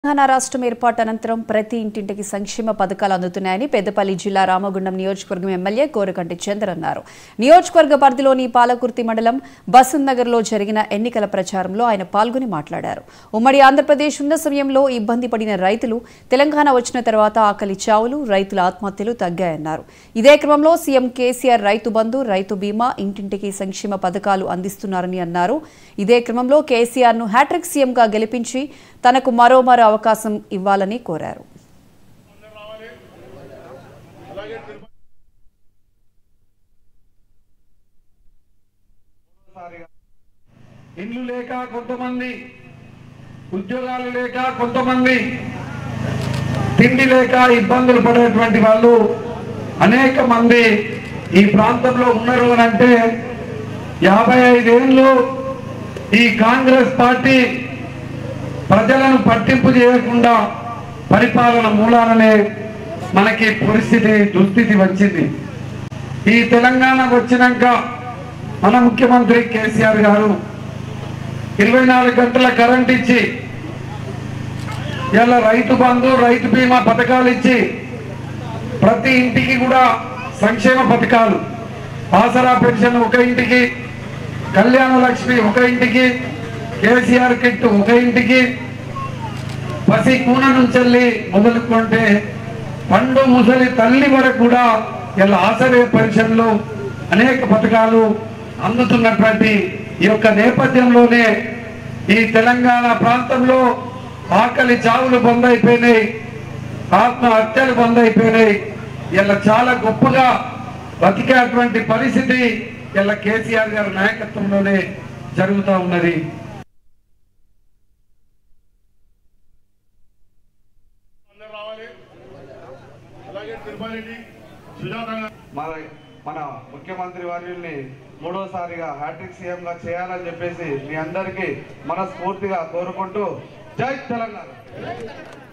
తెలంగాణ రాష్ట్రం ఏర్పాటు అనంతరం ప్రతి ఇంటింటికి సంక్షేమ పథకాలు అందుతున్నాయని పెద్దపల్లి జిల్లా రామగుండం నియోజకవర్గం ఎమ్మెల్యే కోరకంటి చందర్ అన్నారు నియోజకవర్గ పరిధిలోని పాలకుర్తి మండలం బసంత్ నగర్లో జరిగిన ఎన్నికల ప్రచారంలో ఆయన పాల్గొని మాట్లాడారు ఉమ్మడి ఆంధ్రప్రదేశ్ ఉన్న సమయంలో ఇబ్బంది పడిన రైతులు తెలంగాణ వచ్చిన తర్వాత ఆకలి చావులు రైతుల ఆత్మహత్యలు తగ్గాయన్నారు ఇదే క్రమంలో సీఎం కేసీఆర్ రైతు బంధు రైతు బీమా ఇంటింటికి సంక్షేమ పథకాలు అందిస్తున్నారని అన్నారు ఇదే క్రమంలో కేసీఆర్ ను హ్యాట్రిక్ సీఎంగా గెలిపించి తనకు మరో మరో అవకాశం ఇవ్వాలని కోరారు ఇండ్లు లేక కొంతమంది ఉద్యోగాలు లేక కొంతమంది తిండి లేక ఇబ్బందులు పడేటువంటి వాళ్ళు అనేక మంది ఈ ప్రాంతంలో ఉన్నారు అని అంటే యాభై ఐదేళ్ళు ఈ కాంగ్రెస్ పార్టీ ప్రజలను పట్టింపు చేయకుండా పరిపాలన మూలాలనే మనకి పరిస్థితి దుస్థితి వచ్చింది ఈ తెలంగాణ వచ్చినాక మన ముఖ్యమంత్రి కేసీఆర్ గారు ఇరవై నాలుగు గంటల కరెంట్ ఇచ్చి ఇలా రైతు బంధు రైతు బీమా పథకాలు ఇచ్చి ప్రతి ఇంటికి కూడా సంక్షేమ పథకాలు ఆసరా పెన్షన్ ఒక ఇంటికి కళ్యాణ లక్ష్మి ఒక ఇంటికి కేసీఆర్ కిట్ ఒక ఇంటికి పసి కూన నుంచి మొదలుకుంటే పండు ముసలి తల్లి వరకు కూడా ఇలా ఆసరే పెన్షన్లు అనేక పథకాలు అందుతున్నటువంటి ఈ యొక్క నేపథ్యంలోనే ఈ తెలంగాణ ప్రాంతంలో ఆకలి చావులు బంద్ అయిపోయినాయి ఆత్మహత్యలు బంద్ అయిపోయినాయి ఇలా చాలా గొప్పగా బతికేటువంటి పరిస్థితి ఇలా కేసీఆర్ గారి నాయకత్వంలోనే జరుగుతూ ఉన్నది అందరూ రావాలి అలాగే తిరుపతి సుజాత గారు మన మన ముఖ్యమంత్రి వర్యుల్ని మూడోసారిగా హ్యాట్రిక్ సీఎం గా చేయాలని చెప్పేసి మీ అందరికీ మనస్ఫూర్తిగా కోరుకుంటూ జై తెలంగాణ